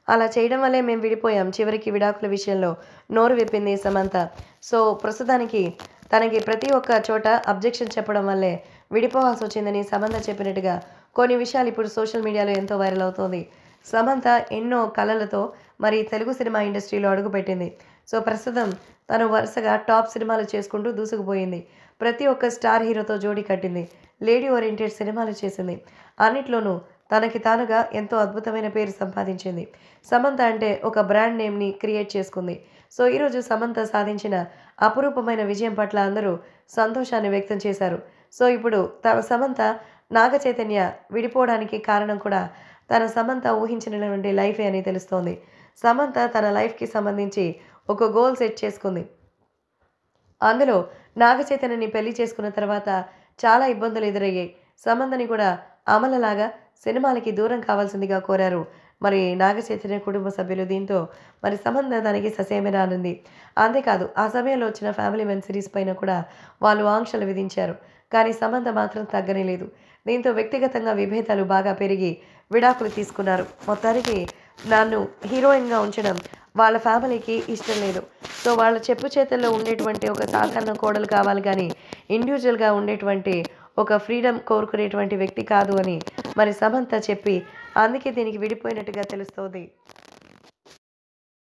అలా చేయడం వల్లే మేము విడిపోయాం చివరికి విడాకుల విషయంలో నోరు విప్పింది సమంత సో ప్రస్తుతానికి తనకి ప్రతి ఒక్క చోట అబ్జెక్షన్ చెప్పడం వల్లే విడిపోవాల్సి వచ్చిందని సమంత చెప్పినట్టుగా కొన్ని విషయాలు ఇప్పుడు సోషల్ మీడియాలో ఎంతో వైరల్ అవుతోంది సమంత ఎన్నో కళలతో మరి తెలుగు సినిమా ఇండస్ట్రీలో అడుగుపెట్టింది సో ప్రస్తుతం తను వరుసగా టాప్ సినిమాలు చేసుకుంటూ దూసుకుపోయింది ప్రతి ఒక్క స్టార్ హీరోతో జోడీ కట్టింది లేడీ ఓరియంటెడ్ సినిమాలు చేసింది అన్నిట్లోనూ తనకి తానుగా ఎంతో అద్భుతమైన పేరు సంపాదించింది సమంత అంటే ఒక బ్రాండ్ నేమ్ని క్రియేట్ చేసుకుంది సో ఈరోజు సమంత సాధించిన అపురూపమైన విజయం పట్ల అందరూ సంతోషాన్ని వ్యక్తం చేశారు సో ఇప్పుడు తన సమంత నాగ చైతన్య విడిపోవడానికి కారణం కూడా తన సమంత ఊహించినటువంటి లైఫే అని తెలుస్తోంది సమంత తన లైఫ్కి సంబంధించి ఒక గోల్ సెట్ చేసుకుంది అందులో నాగ చైతన్యని పెళ్లి చేసుకున్న తర్వాత చాలా ఇబ్బందులు ఎదురయ్యాయి సమంతని కూడా అమలలాగా సినిమాలకి దూరం కావాల్సిందిగా కోరారు మరి నాగ చైతన్య కుటుంబ సభ్యులు దీంతో మరి సమంత దానికి ససేమి రానుంది అంతేకాదు ఆ సమయంలో వచ్చిన ఫ్యామిలీ మెన్ సిరీస్ పైన కూడా వాళ్ళు ఆంక్షలు విధించారు కానీ సమంత మాత్రం తగ్గనే లేదు దీంతో వ్యక్తిగతంగా విభేదాలు బాగా పెరిగి విడాకులు తీసుకున్నారు మొత్తానికి నన్ను హీరోయిన్గా ఉంచడం వాళ్ళ ఫ్యామిలీకి ఇష్టం లేదు సో వాళ్ళ చెప్పు చేతుల్లో ఉండేటువంటి ఒక సాధారణ కోడలు కావాలి కానీ ఇండివిజువల్గా ఉండేటువంటి ఒక ఫ్రీడమ్ కోరుకునేటువంటి వ్యక్తి కాదు అని మరి సమంత చెప్పి అందుకే దీనికి విడిపోయినట్టుగా తెలుస్తోంది